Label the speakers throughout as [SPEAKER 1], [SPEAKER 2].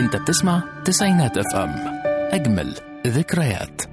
[SPEAKER 1] انت بتسمع تسعينات اف ام اجمل ذكريات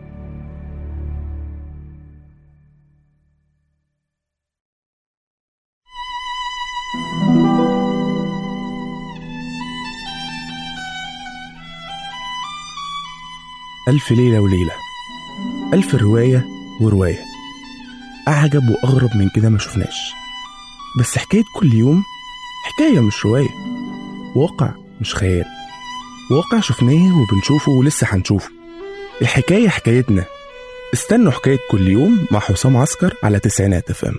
[SPEAKER 2] ألف ليلة وليلة ألف رواية ورواية أعجب وأغرب من كده ما شفناش بس حكاية كل يوم حكاية مش رواية واقع مش خيال واقع شفناه وبنشوفه ولسه هنشوفه الحكاية حكايتنا استنوا حكاية كل يوم مع حسام عسكر على تسعينات اف ام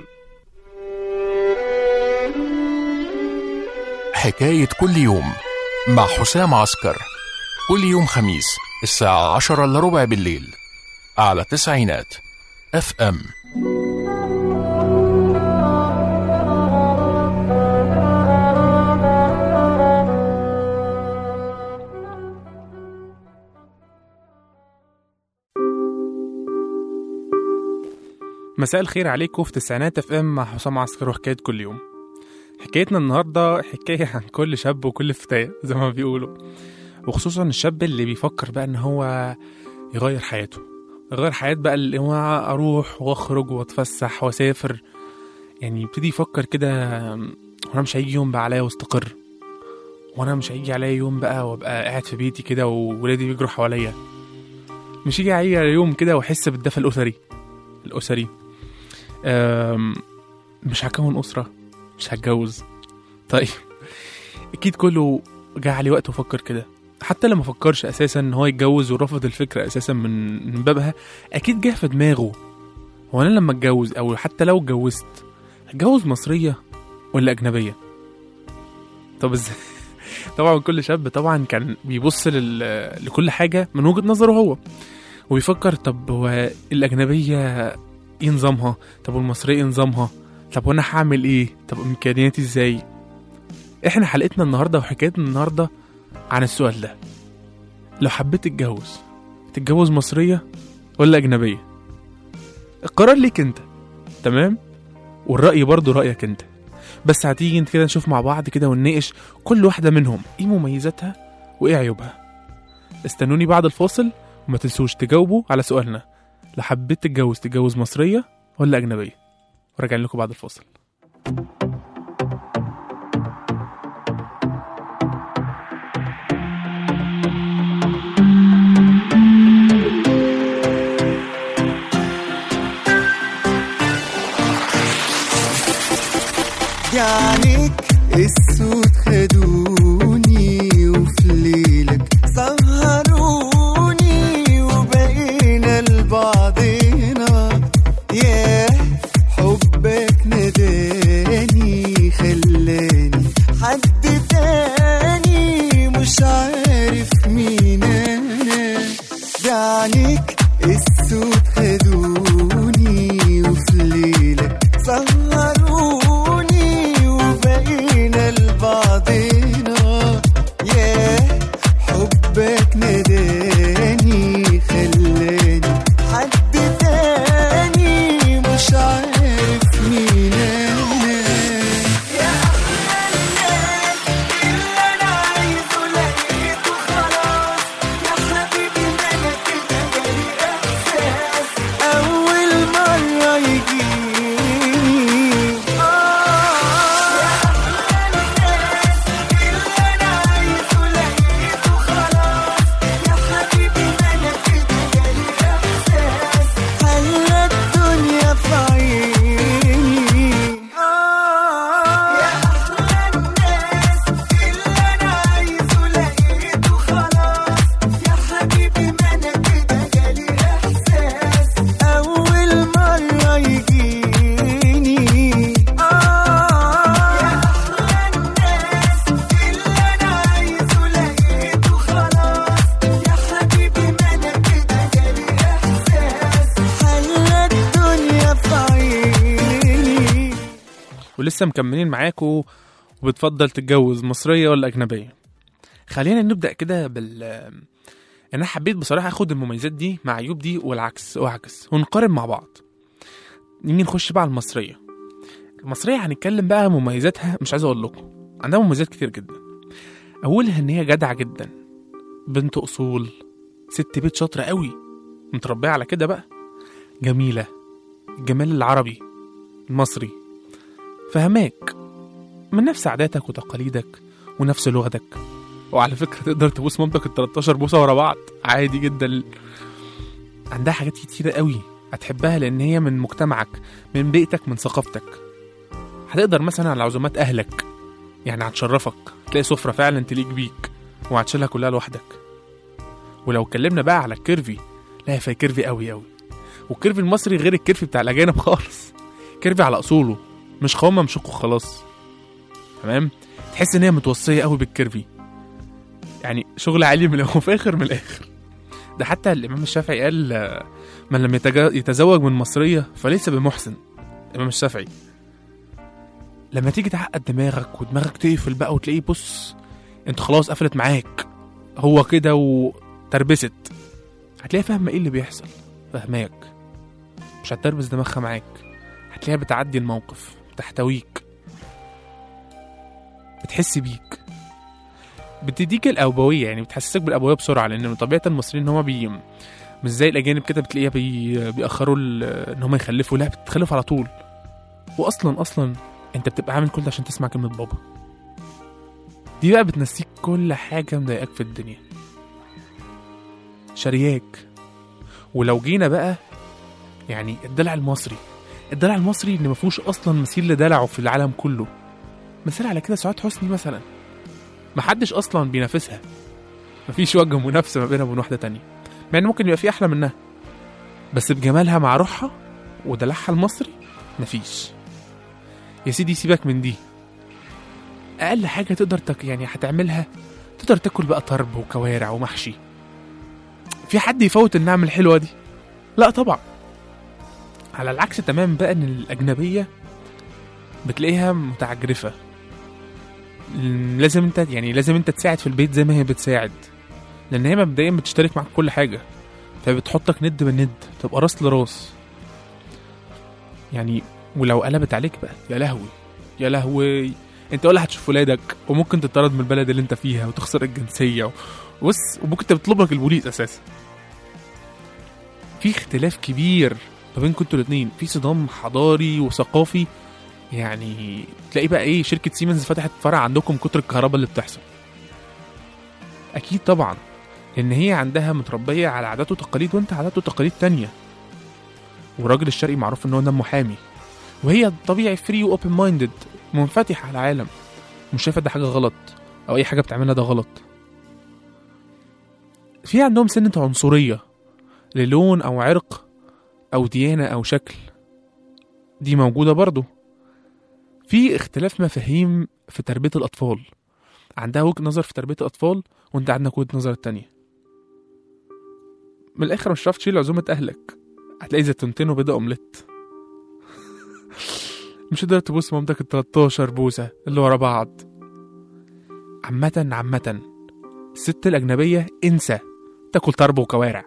[SPEAKER 1] حكاية كل يوم مع حسام عسكر كل يوم خميس الساعة عشرة إلا ربع بالليل على تسعينات اف ام
[SPEAKER 3] مساء الخير عليكم في تسعينات اف ام مع حسام عسكر وحكايه كل يوم حكايتنا النهارده حكايه عن كل شاب وكل فتاه زي ما بيقولوا وخصوصا الشاب اللي بيفكر بقى ان هو يغير حياته يغير حياة بقى اللي هو اروح واخرج واتفسح واسافر يعني يبتدي يفكر كده وانا مش هيجي يوم بقى عليا واستقر وانا مش هيجي عليا يوم بقى وابقى قاعد في بيتي كده وولادي بيجروا حواليا مش يجي عليا يوم كده واحس بالدفى الاسري الاسري أم، مش هكون أسرة مش هتجوز طيب أكيد كله جه عليه وقت وفكر كده حتى لما فكرش أساسا إن هو يتجوز ورفض الفكرة أساسا من من بابها أكيد جه في دماغه هو أنا لما أتجوز أو حتى لو اتجوزت هتجوز مصرية ولا أجنبية طب ازاي طبعا كل شاب طبعا كان بيبص لل... لكل حاجة من وجهة نظره هو ويفكر طب هو الأجنبية ايه نظامها طب والمصرية ايه نظامها طب وانا هعمل ايه طب امكانياتي ازاي احنا حلقتنا النهارده وحكايتنا النهارده عن السؤال ده لو حبيت تتجوز تتجوز مصرية ولا أجنبية القرار ليك انت تمام والرأي برضو رأيك انت بس هتيجي انت كده نشوف مع بعض كده ونناقش كل واحدة منهم ايه مميزاتها وايه عيوبها استنوني بعد الفاصل وما تنسوش تجاوبوا على سؤالنا لو حبيت تتجوز تتجوز مصرية ولا أجنبية وراجعين لكم بعد الفاصل
[SPEAKER 4] يعني السود خدوني وفي ليلك سهروني وبقينا لبعضنا ياه حبك نداني خلاني حد تاني مش عارف مين انا بعينيك السود خدوني وفي ليلك سهروني وبقينا لبعضنا ياه حبك نداني خلاني حد تاني مش عارف مين انا يا احلى اللي انا عايزه لقيته خلاص يا حبيبي انا كده جالي احساس اول مره يجيني اه يا احلى الناس اللي انا عايزه لقيته خلاص يا حبيبي انا كده جالي احساس خلى الدنيا في عيني اه يا احلى الناس اللي انا عايزه لقيته خلاص يا حبيبي ما انا كده جالي احساس اول مره يجيني اه يا احلى الناس اللي انا عايزه لقيته خلاص يا حبيبي ما انا كده جالي احساس خلى الدنيا في عيني
[SPEAKER 3] ولسه مكملين معاكم وبتفضل تتجوز مصرية ولا أجنبية خلينا نبدأ كده بال أنا حبيت بصراحة أخد المميزات دي مع عيوب دي والعكس وعكس ونقارن مع بعض نيجي نخش بقى على المصرية المصرية هنتكلم بقى مميزاتها مش عايز أقول لكم عندها مميزات كتير جدا أولها إن هي جدعة جدا بنت أصول ست بيت شاطرة قوي متربية على كده بقى جميلة الجمال العربي المصري فهماك من نفس عاداتك وتقاليدك ونفس لغتك وعلى فكرة تقدر تبوس مامتك ال 13 بوسة ورا بعض عادي جدا عندها حاجات كتيرة قوي هتحبها لأن هي من مجتمعك من بيئتك من ثقافتك هتقدر مثلا على عزومات أهلك يعني هتشرفك تلاقي سفرة فعلا تليق بيك وهتشيلها كلها لوحدك ولو اتكلمنا بقى على الكيرفي لا هي فيها كيرفي قوي قوي والكيرفي المصري غير الكيرفي بتاع الأجانب خالص كيرفي على أصوله مش قوامة مشقه خلاص تمام تحس ان هي متوصيه قوي بالكيرفي يعني شغل عالي من الفاخر من الاخر ده حتى الامام الشافعي قال آه، من لم يتجا- يتزوج من مصريه فليس بمحسن الامام الشافعي لما تيجي تعقد دماغك ودماغك تقفل بقى وتلاقيه بص انت خلاص قفلت معاك هو كده وتربست هتلاقيها فاهمه ايه اللي بيحصل فاهماك مش هتربس دماغها معاك هتلاقيها بتعدي الموقف بتحتويك بتحس بيك بتديك الأبوية يعني بتحسسك بالأبوية بسرعة لأن من طبيعة المصريين إن هما بي مش زي الأجانب كده بتلاقيها بي... بيأخروا ال... إن هما يخلفوا لا بتخلف على طول وأصلا أصلا أنت بتبقى عامل كل ده عشان تسمع كلمة بابا دي بقى بتنسيك كل حاجة مضايقاك في الدنيا شرياك ولو جينا بقى يعني الدلع المصري الدلع المصري اللي مفهوش أصلا مثيل لدلعه في العالم كله مثال على كده سعاد حسني مثلا محدش اصلا بينافسها مفيش وجه منافسه ما بينها وبين واحده تانية مع ان ممكن يبقى في احلى منها بس بجمالها مع روحها ودلعها المصري مفيش يا سيدي سيبك من دي اقل حاجه تقدر تك يعني هتعملها تقدر تاكل بقى طرب وكوارع ومحشي في حد يفوت النعم الحلوه دي لا طبعا على العكس تمام بقى ان الاجنبيه بتلاقيها متعجرفه م، لازم انت يعني لازم انت تساعد في البيت زي ما هي بتساعد لان هي مبدئيا بتشترك معاك في كل حاجه فبتحطك ند بالند تبقى راس لراس يعني ولو قلبت عليك بقى يا لهوي يا لهوي انت ولا هتشوف ولادك وممكن تطرد من البلد اللي انت فيها وتخسر الجنسيه و... بص وممكن تطلب لك البوليس اساسا في اختلاف كبير ما بينكم انتوا الاتنين في صدام حضاري وثقافي يعني تلاقي بقى ايه شركه سيمنز فتحت فرع عندكم كتر الكهرباء اللي بتحصل اكيد طبعا لان هي عندها متربيه على عادات وتقاليد وانت عادات وتقاليد تانية والراجل الشرقي معروف ان هو دمه محامي وهي طبيعي فري واوبن مايندد منفتح على العالم مش شايفه ده حاجه غلط او اي حاجه بتعملها ده غلط في عندهم سنه عنصريه للون او عرق او ديانه او شكل دي موجوده برضه في اختلاف مفاهيم في تربية الأطفال عندها وجهة نظر في تربية الأطفال وأنت عندك وجهة نظر التانية من الآخر مش هتعرف تشيل عزومة أهلك هتلاقي زيتونتين وبيضة أومليت مش هتقدر تبوس مامتك ال 13 بوسة اللي ورا بعض عامة عامة الست الأجنبية انسى تاكل طرب وكوارع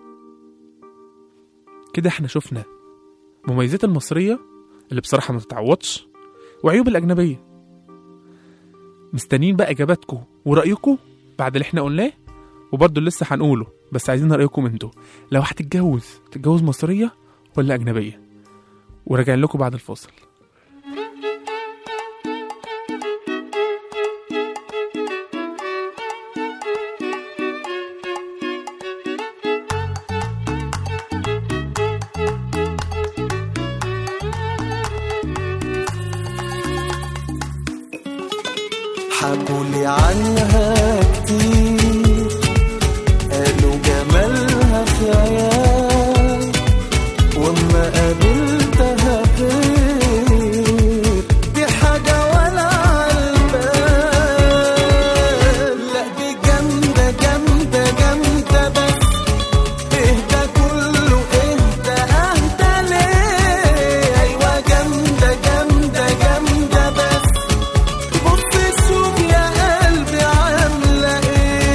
[SPEAKER 3] كده احنا شفنا مميزات المصرية اللي بصراحة ما تتعوضش وعيوب الأجنبية مستنيين بقى إجاباتكم ورأيكم بعد اللي احنا قلناه وبرضه لسه هنقوله بس عايزين رأيكم انتوا لو هتتجوز تتجوز مصرية ولا أجنبية وراجعين لكم بعد الفاصل
[SPEAKER 4] حكولي عنها كتير قالوا جمالها خيال واما قابلتها غير دي حاجة ولا عالبال لا دي جامدة جامدة جامدة بس اهدى كله اهدى اهدى ليه ايوه جامدة جامدة جامدة بس بص شوف يا قلبي عاملة ايه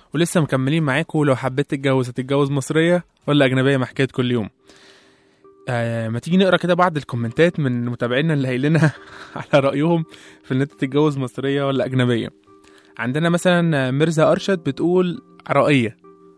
[SPEAKER 3] ولسه مكملين معاكم لو حبيت تتجوز هتتجوز مصريه ولا اجنبيه مع حكايه كل يوم آه ما تيجي نقرا كده بعض الكومنتات من متابعينا اللي قايلينها على رايهم في ان انت تتجوز مصريه ولا اجنبيه عندنا مثلا ميرزا ارشد بتقول عراقيه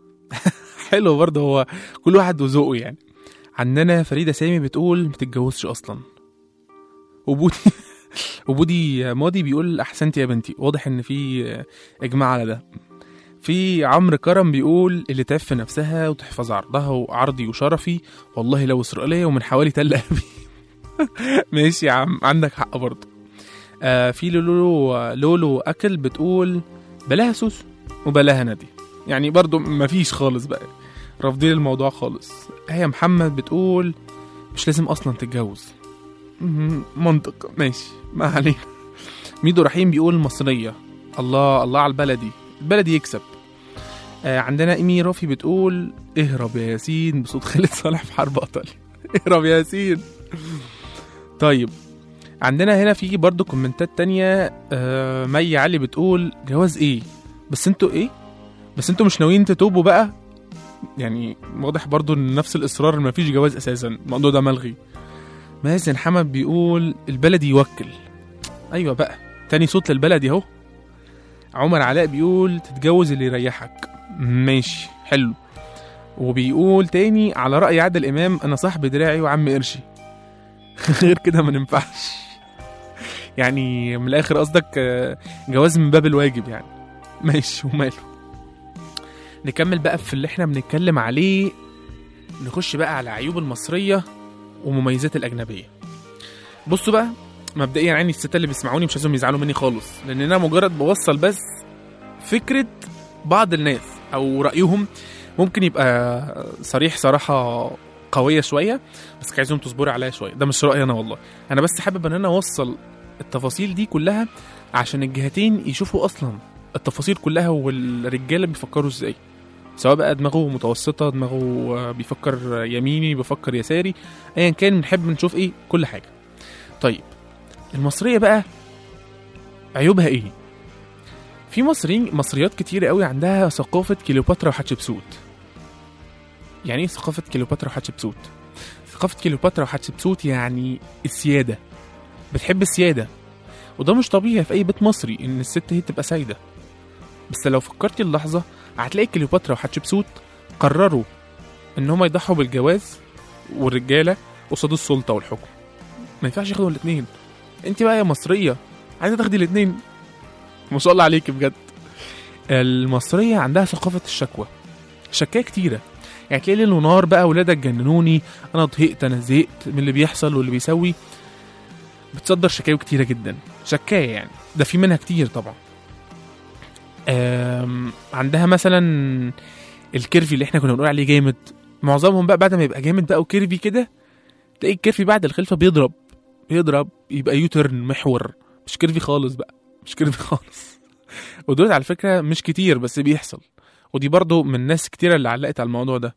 [SPEAKER 3] حلو برضه هو كل واحد وذوقه يعني عندنا فريده سامي بتقول ما تتجوزش اصلا وبودي وبودي ماضي بيقول احسنتي يا بنتي واضح ان في اجماع على ده في عمرو كرم بيقول اللي تعف في نفسها وتحفظ عرضها وعرضي وشرفي والله لو اسرائيليه ومن حوالي تل ابيب ماشي يا عم عندك حق برضه آه في لولو لولو اكل بتقول بلاها سوسو وبلاها نادي يعني برضه مفيش خالص بقى رافضين الموضوع خالص هي محمد بتقول مش لازم اصلا تتجوز مهم، منطق ماشي ما علينا ميدو رحيم بيقول مصرية الله الله على البلدي البلدي يكسب آه عندنا ايمي رافي بتقول اهرب يا ياسين بصوت خالد صالح في حرب ايطاليا اهرب يا ياسين طيب عندنا هنا في برضو كومنتات تانية آه مي علي بتقول جواز ايه بس انتوا ايه بس انتوا مش ناويين تتوبوا بقى يعني واضح برضو ان نفس الاصرار ما فيش جواز اساسا الموضوع ده ملغي مازن حمد بيقول البلدي يوكل ايوه بقى تاني صوت للبلدي اهو عمر علاء بيقول تتجوز اللي يريحك ماشي حلو وبيقول تاني على رأي عادل إمام أنا صاحب دراعي وعم قرشي غير كده ما ننفعش يعني من الآخر قصدك آه، جواز من باب الواجب يعني ماشي وماله نكمل بقى في اللي احنا بنتكلم عليه نخش بقى على عيوب المصرية ومميزات الأجنبية بصوا بقى مبدئيا يعني الستات اللي بيسمعوني مش لازم يزعلوا مني خالص لأن أنا مجرد بوصل بس فكرة بعض الناس أو رأيهم ممكن يبقى صريح صراحة قوية شوية بس عايزهم تصبري عليا شوية ده مش رأيي أنا والله أنا بس حابب إن أنا أوصل التفاصيل دي كلها عشان الجهتين يشوفوا أصلا التفاصيل كلها والرجالة بيفكروا إزاي سواء بقى دماغه متوسطة دماغه آه، بيفكر يميني بيفكر يساري ايا كان بنحب نشوف ايه كل حاجة طيب المصرية بقى عيوبها ايه في مصريين مصريات كتير قوي عندها ثقافة كليوباترا وحتشبسوت يعني ايه ثقافة كليوباترا وحتشبسوت ثقافة كليوباترا وحتشبسوت يعني السيادة بتحب السيادة وده مش طبيعي في اي بيت مصري ان الست هي تبقى سايدة بس لو فكرتي اللحظة هتلاقي كليوباترا وحتشبسوت قرروا ان هما يضحوا بالجواز والرجالة قصاد السلطة والحكم ما ينفعش ياخدوا الاتنين انت بقى يا مصرية عايزة تاخدي الاتنين ما شاء الله عليك بجد المصرية عندها ثقافة الشكوى شكاية كتيرة يعني تلاقي ليل ونهار بقى ولادك جننوني انا طهقت انا زهقت من اللي بيحصل واللي بيسوي بتصدر شكاوي كتيرة جدا شكاية يعني ده في منها كتير طبعا آم، عندها مثلا الكيرفي اللي احنا كنا بنقول عليه جامد معظمهم بقى بعد ما يبقى جامد بقى وكيرفي كده تلاقي الكيرفي بعد الخلفه بيضرب بيضرب يبقى يوترن محور مش كيرفي خالص بقى مش كيرفي خالص ودول على فكره مش كتير بس بيحصل ودي برضو من ناس كتيره اللي علقت على الموضوع ده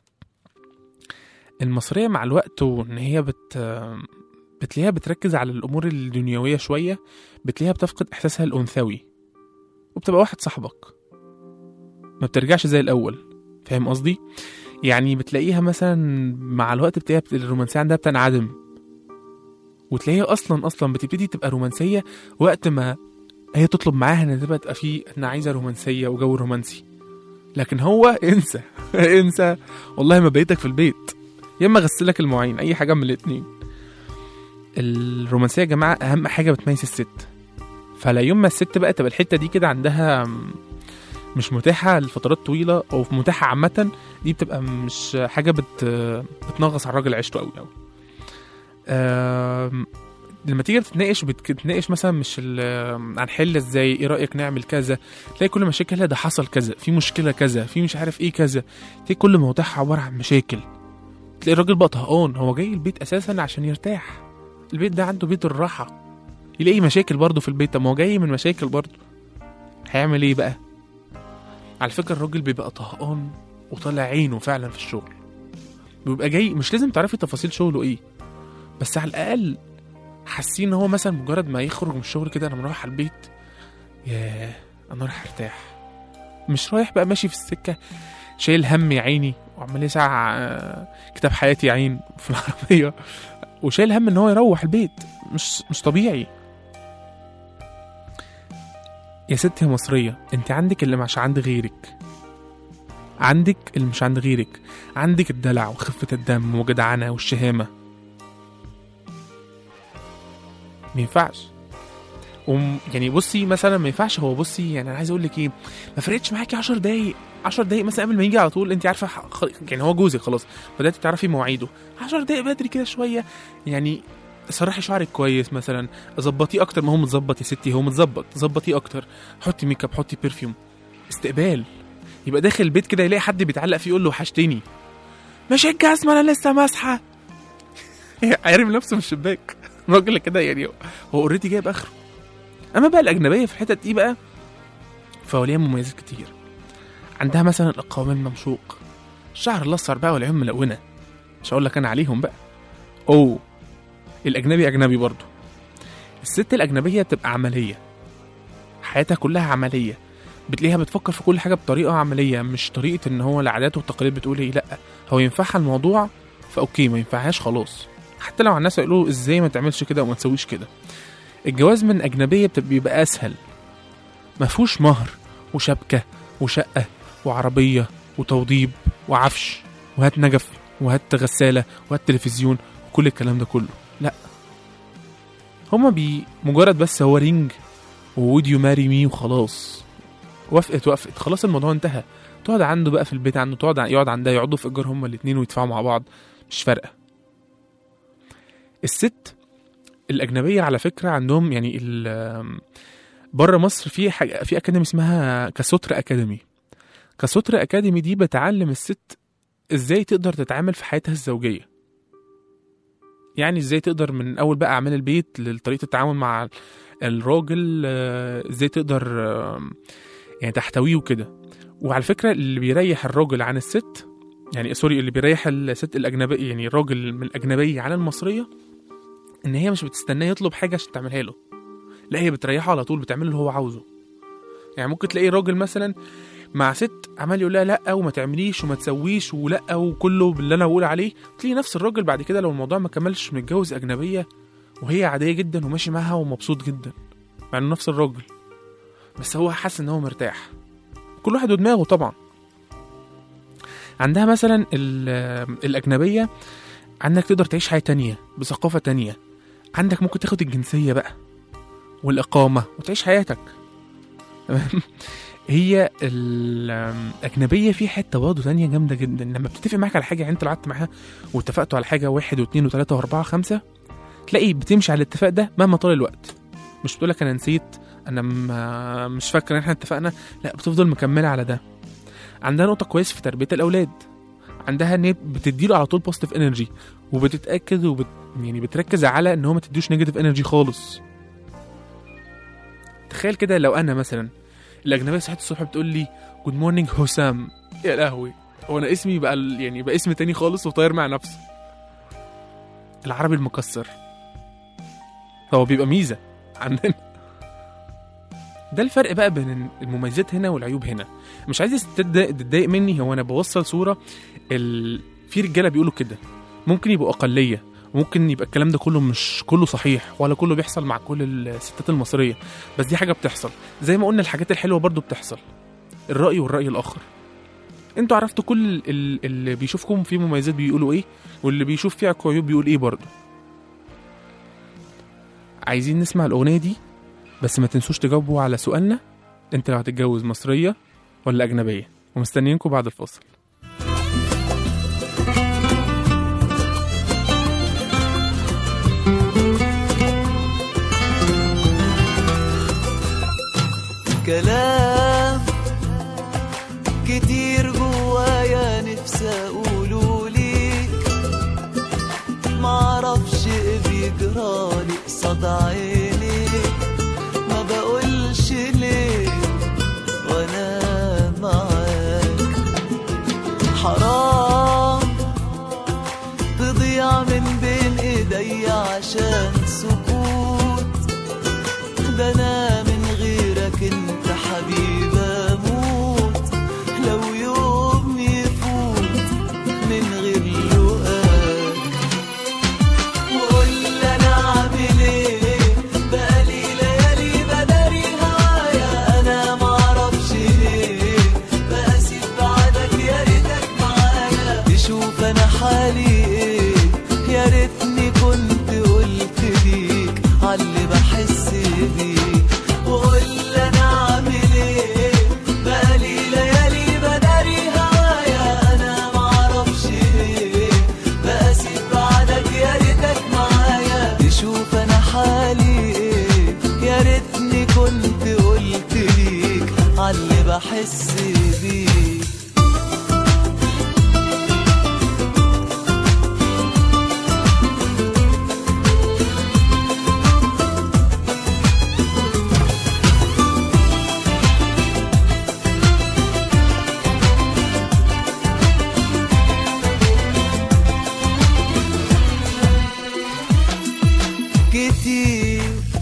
[SPEAKER 3] المصريه مع الوقت وان هي بت بتلاقيها بتركز على الامور الدنيويه شويه بتلاقيها بتفقد احساسها الانثوي وبتبقى واحد صاحبك ما بترجعش زي الاول فاهم قصدي يعني بتلاقيها مثلا مع الوقت بتلاقيها بت- الرومانسيه عندها بتنعدم وتلاقيها اصلا اصلا بتبتدي تبقى رومانسيه وقت ما هي تطلب معاها ان تبقى تبقى في انا عايزه رومانسيه وجو رومانسي لكن هو انسى انسى والله ما بقيتك في البيت يا اما اغسلك المواعين اي حاجه من الاتنين الرومانسيه يا جماعه اهم حاجه بتميز الست فلا يوم ما الست بقى تبقى الحته دي كده عندها م- مش متاحه لفترات طويله او متاحه عامه دي بتبقى مش حاجه بت بتنغص على الراجل عيشته قوي قوي آم، لما تيجي تتناقش بتتناقش مثلا مش ال- هنحل ازاي ايه رايك نعمل كذا تلاقي كل مشاكلها ده حصل كذا في مشكله كذا في مش عارف ايه كذا تلاقي كل موضوعها عباره عن مشاكل تلاقي الراجل بقى طهقان هو جاي البيت اساسا عشان يرتاح البيت ده عنده بيت الراحه يلاقي مشاكل برضه في البيت طب ما هو جاي من مشاكل برضه هيعمل ايه بقى على فكره الراجل بيبقى طهقان وطالع عينه فعلا في الشغل بيبقى جاي مش لازم تعرفي تفاصيل شغله ايه بس على الاقل حاسين ان هو مثلا مجرد ما يخرج من الشغل كده انا مروح على البيت ياه انا رايح ارتاح مش رايح بقى ماشي في السكه شايل هم يا عيني وعمال يسع آه، كتاب حياتي يا عين في العربيه وشايل هم ان هو يروح البيت مش مش طبيعي يا ست يا مصريه انت عندك اللي مش عند غيرك عندك اللي مش عند غيرك عندك الدلع وخفه الدم وجدعنه والشهامه ما ينفعش وم يعني بصي مثلا ما ينفعش هو بصي يعني انا عايز اقول لك ايه ما فرقتش معاكي 10 دقايق 10 دقايق مثلا قبل ما يجي على طول انت عارفه ح- خ- يعني هو جوزك خلاص بدات تعرفي مواعيده 10 دقايق بدري كده شويه يعني سرحي شعرك كويس مثلا ظبطيه اكتر ما هو متظبط يا ستي هو متظبط ظبطيه اكتر حطي ميك اب حطي برفيوم استقبال يبقى داخل البيت كده يلاقي حد بيتعلق فيه يقول له وحشتني مش الجزمه انا لسه ماسحه عارف نفسه من الشباك الراجل كده يعني هو اوريدي جايب اخره اما بقى الاجنبيه في الحتت دي بقى فهو ليها مميزات كتير عندها مثلا القوام الممشوق الشعر الاصفر بقى والعيون ملونه مش هقول لك انا عليهم بقى اوه الاجنبي اجنبي برضه الست الاجنبيه بتبقى عمليه حياتها كلها عمليه بتلاقيها بتفكر في كل حاجه بطريقه عمليه مش طريقه ان هو العادات والتقاليد بتقول ايه لا هو ينفعها الموضوع فاوكي ما ينفعهاش خلاص حتى لو الناس يقولوا ازاي ما تعملش كده وما تسويش كده الجواز من اجنبيه بتبقى- بيبقى اسهل ما فيهوش مهر وشبكه وشقه وعربيه وتوضيب وعفش وهات نجف وهات غساله وهات تلفزيون وكل الكلام ده كله لا هما بي مجرد بس هو رينج وود يو ماري مي وخلاص وافقت وافقت خلاص الموضوع انتهى تقعد عنده بقى في البيت عنده تقعد يقعد عندها يقعدوا في ايجار هما الاتنين ويدفعوا مع بعض مش فارقه الست الاجنبيه على فكره عندهم يعني ال- بره مصر في حاجه في اكاديمي اسمها كاسوترا اكاديمي كاسوترا اكاديمي دي بتعلم الست ازاي تقدر تتعامل في حياتها الزوجيه يعني ازاي تقدر من اول بقى اعمال البيت لطريقه التعامل مع الراجل آه، ازاي تقدر آه، يعني تحتويه وكده وعلى فكره اللي بيريح الراجل عن الست يعني سوري اللي بيريح الست الاجنبيه يعني الراجل من الاجنبيه عن المصريه ان هي مش بتستناه يطلب حاجه عشان تعملها له لا هي بتريحه على طول بتعمل اللي هو عاوزه يعني ممكن تلاقي راجل مثلا مع ست عمال يقول لها لا وما تعمليش وما تسويش ولا وكله باللي انا بقول عليه تلاقي نفس الراجل بعد كده لو الموضوع ما كملش متجوز اجنبيه وهي عاديه جدا وماشي معاها ومبسوط جدا مع انه نفس الراجل بس هو حاسس ان هو مرتاح كل واحد ودماغه طبعا عندها مثلا ال- الاجنبيه عندك تقدر تعيش حياه تانية بثقافه تانية عندك ممكن تاخد الجنسيه بقى والاقامه وتعيش حياتك تمام هي الأجنبية في حتة برضه تانية جامدة جدا لما بتتفق معاك على حاجة يعني أنت لو قعدت معاها واتفقتوا على حاجة واحد واثنين وثلاثة وأربعة خمسة تلاقي بتمشي على الاتفاق ده مهما طال الوقت مش بتقولك أنا نسيت أنا ما مش فاكر إن إحنا اتفقنا لا بتفضل مكملة على ده عندها نقطة كويسة في تربية الأولاد عندها ان هي بتديله على طول بوزيتيف انرجي وبتتاكد وبت يعني بتركز على ان هو ما تديوش نيجاتيف انرجي خالص تخيل كده لو انا مثلا الاجنبيه صحيت الصبح بتقول لي جود مورنينج حسام يا لهوي هو انا اسمي بقى ال- يعني بقى اسم تاني خالص وطاير مع نفسه العربي المكسر هو بيبقى ميزه عندنا ده الفرق بقى بين المميزات هنا والعيوب هنا مش عايز الستات ده- تتضايق مني هو انا بوصل صوره ال... في رجاله بيقولوا كده ممكن يبقوا اقليه وممكن يبقى الكلام ده كله مش كله صحيح ولا كله بيحصل مع كل الستات المصريه بس دي حاجه بتحصل زي ما قلنا الحاجات الحلوه برضو بتحصل الراي والراي الاخر انتوا عرفتوا كل ال- اللي بيشوفكم فيه مميزات بيقولوا ايه واللي بيشوف فيه عيوب بيقول ايه برضو عايزين نسمع الاغنيه دي بس ما تنسوش تجاوبوا على سؤالنا انت لو هتتجوز مصريه ولا اجنبيه ومستنيينكم بعد الفاصل
[SPEAKER 4] كلام كتير جوايا نفسي اقوله ليك معرفش ايه بيجرالي قصاد عينيك ما بقولش ليه وانا معاك حرام تضيع من بين ايديا عشان سكوت ده انا من غيرك انت حبيب اموت بحس بيه كتير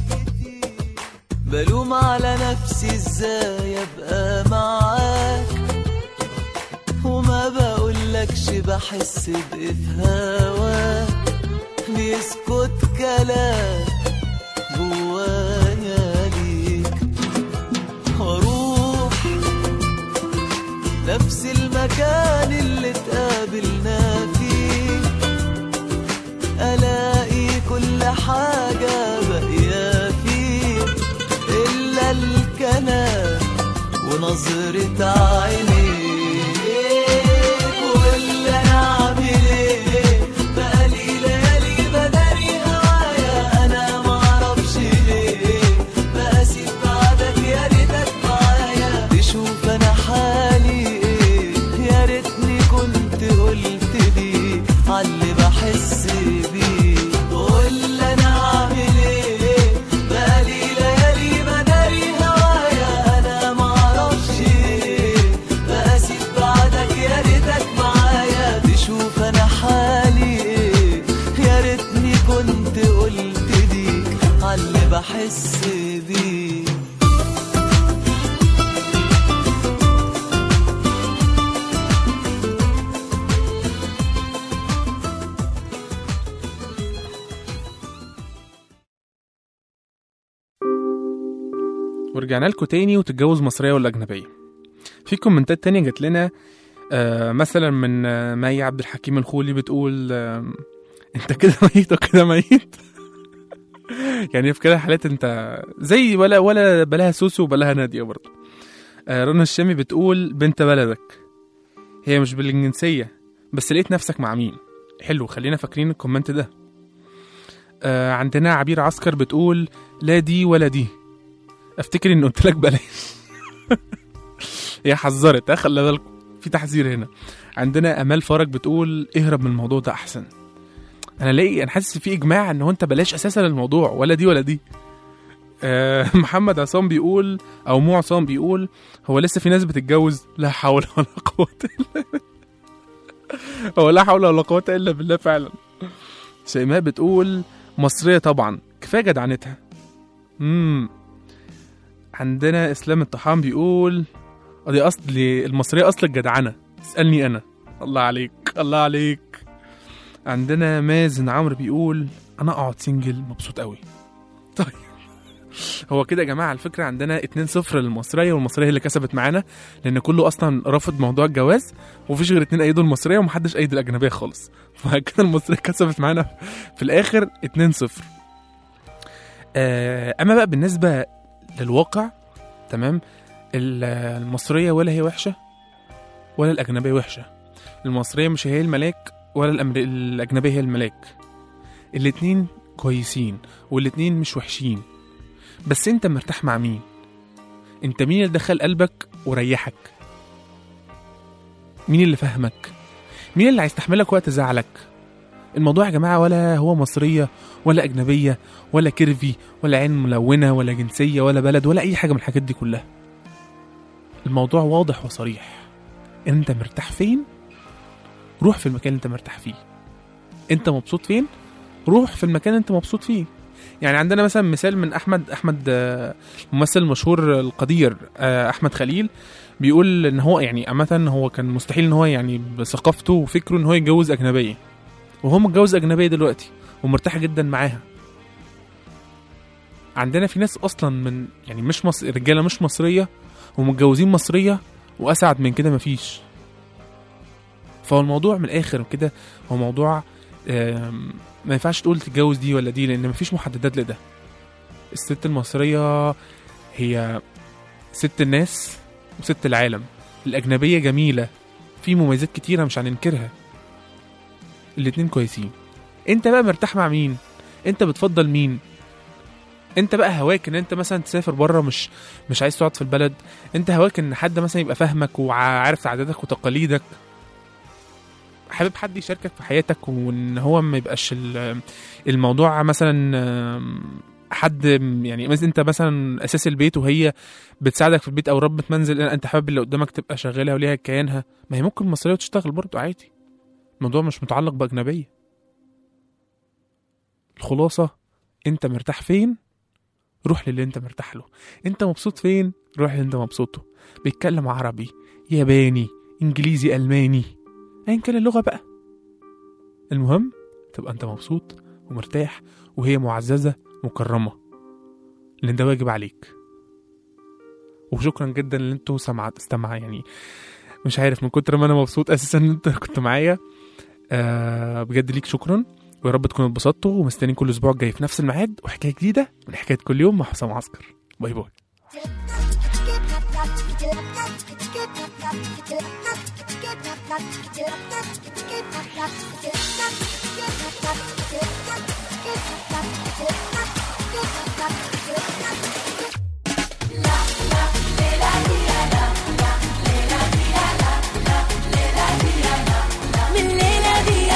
[SPEAKER 4] بلوم على نفسي ازاي ابقى معاك وما بقولكش بحس بايه في هواك بيسكت كلام جوايا ليك واروح نفس المكان اللي اتقابلنا فيه ألاقي كل حاجة باقية فيه إلا الكلام ونظرة عينيك واللي أنا أعمل إيه بقالي ليالي بداري هوايا أنا معرفش ليه بقاسي بعدك يا ريتك معايا تشوف أنا حالي إيه يا ريتني كنت قلت لي عاللي بحس بيه قول انا اعمل ايه بقالي ليالي بداري هوايا انا معرفش ايه بقاسي بعدك يا ريتك معايا تشوف انا حالي ايه يا ريتني كنت قلت ليك عاللي بحس بيه
[SPEAKER 3] ورجعنا لكم تاني وتتجوز مصرية ولا أجنبية في كومنتات تانية جات لنا آه مثلا من آه مي عبد الحكيم الخولي بتقول آه انت كده ميت وكده ميت يعني في كده حالات انت زي ولا ولا بلاها سوسو وبلاها نادية برضه آه رنا الشامي بتقول بنت بلدك هي مش بالجنسية بس لقيت نفسك مع مين حلو خلينا فاكرين الكومنت ده آه عندنا عبير عسكر بتقول لا دي ولا دي افتكر اني قلت لك بلاش هي حذرت ها خلي بالكم في تحذير هنا عندنا امال فرج بتقول اهرب من الموضوع ده احسن انا لاقي انا حاسس في اجماع ان هو انت بلاش اساسا الموضوع ولا دي ولا دي آه محمد عصام بيقول او مو عصام بيقول هو لسه في ناس بتتجوز لا حول ولا قوه الا بالله هو لا حول ولا قوه الا بالله فعلا شيماء بتقول مصريه طبعا كفايه جدعنتها امم عندنا اسلام الطحام بيقول دي اصل المصريه اصل الجدعنه اسالني انا الله عليك الله عليك عندنا مازن عمرو بيقول انا اقعد سنجل مبسوط قوي طيب هو كده يا جماعه على فكره عندنا 2-0 للمصريه والمصريه هي اللي كسبت معانا لان كله اصلا رافض موضوع الجواز ومفيش غير اتنين ايدوا المصريه ومحدش ايد الاجنبيه خالص فكده المصريه كسبت معانا في الاخر 2-0 آه اما بقى بالنسبه للواقع تمام ال- المصريه ولا هي وحشه ولا الاجنبيه وحشه المصريه مش هي الملاك ولا الأمر... الاجنبيه هي الملاك الاتنين كويسين والاتنين مش وحشين بس انت مرتاح مع مين انت مين اللي دخل قلبك وريحك مين اللي فهمك مين اللي هيستحملك وقت زعلك الموضوع يا جماعه ولا هو مصريه ولا اجنبيه ولا كيرفي ولا عين ملونه ولا جنسيه ولا بلد ولا اي حاجه من الحاجات دي كلها الموضوع واضح وصريح انت مرتاح فين روح في المكان اللي انت مرتاح فيه انت مبسوط فين روح في المكان اللي انت مبسوط فيه يعني عندنا مثلا مثال من احمد احمد آه، الممثل المشهور القدير آه، احمد خليل بيقول ان هو يعني عامه هو كان مستحيل ان هو يعني بثقافته وفكره ان هو يتجوز اجنبيه وهو متجوز اجنبيه دلوقتي ومرتاح جدا معاها عندنا في ناس اصلا من يعني مش مصر رجاله مش مصريه ومتجوزين مصريه واسعد من كده مفيش فهو الموضوع من الاخر كده هو موضوع آم، ما ينفعش تقول تتجوز دي ولا دي لان مفيش محددات لده الست المصريه هي ست الناس وست العالم الاجنبيه جميله في مميزات كتيره مش هننكرها الاتنين كويسين انت بقى مرتاح مع مين انت بتفضل مين انت بقى هواك ان انت مثلا تسافر بره مش مش عايز تقعد في البلد انت هواك ان حد مثلا يبقى فاهمك وعارف عاداتك وتقاليدك حابب حد يشاركك في حياتك وان هو ما يبقاش ال- الموضوع مثلا آم، حد يعني مثلا انت مثلا اساس البيت وهي بتساعدك في البيت او ربة منزل انت حابب اللي قدامك تبقى شغاله وليها كيانها ما هي ممكن مصريه وتشتغل برضه عادي الموضوع مش متعلق باجنبيه الخلاصه انت مرتاح فين روح للي انت مرتاح له انت مبسوط فين روح للي انت مبسوطه بيتكلم عربي ياباني انجليزي الماني ايا كان اللغه بقى المهم تبقى انت مبسوط ومرتاح وهي معززه مكرمه لان ده واجب عليك وشكرا جدا ان انتوا سمعت استمع يعني مش عارف من كتر ما انا مبسوط اساسا ان انت كنت معايا آه بجد ليك شكرا ويا رب تكونوا اتبسطتوا ومستنيين كل اسبوع جاي في نفس الميعاد وحكايه جديده من حكايه كل يوم مع حسام عسكر باي باي
[SPEAKER 5] من ليلة دي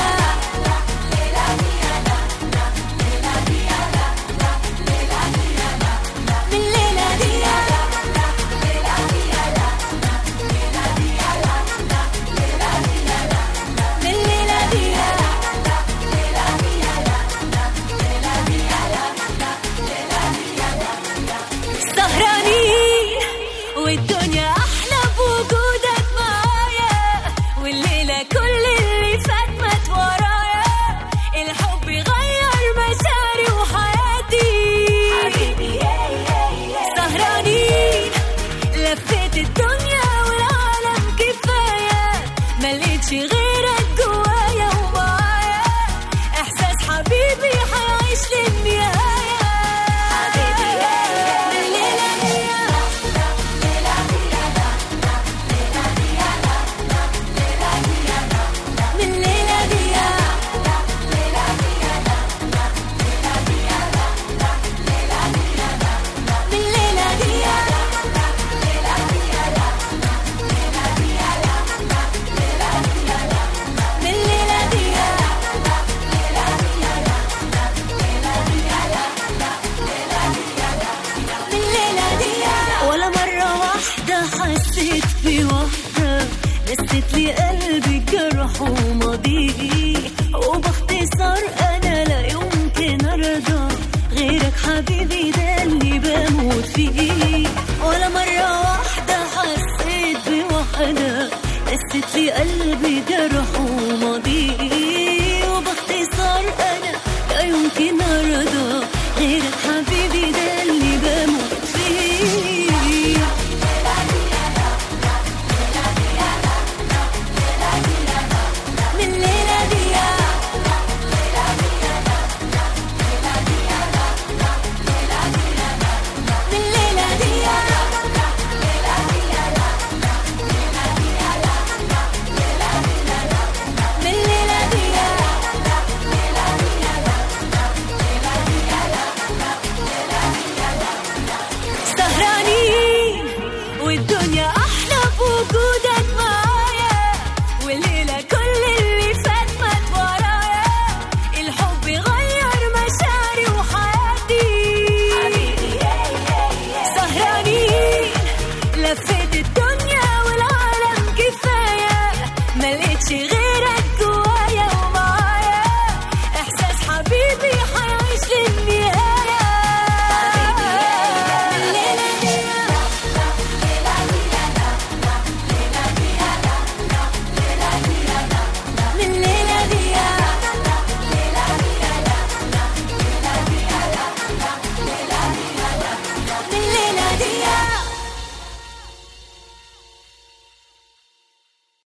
[SPEAKER 5] من ليلة دي من ليلة دي سهرانين والدنيا احلى بوجودك معايا والليله كل اللي فات مات ورايا الحب غير مشاعري وحياتي حبيبي سهرانين لفيت الدنيا والعالم كفايه ملقتش غيرك جوايا ومعايا احساس حبيبي هيعيش للنهايه حبيبي من ليله ليله من ليلة دي من ليلة دي من ليلة دي من ليلة دي ولا مرة واحدة حسيت بوحدة نسيت لي قلبي جرح وماضيه وباختصار أنا لا يمكن أرضى غيرك حبيبي ده اللي بموت فيه ولا مرة واحدة حسيت بوحدة نسيت لي قلبي جرح وماضيه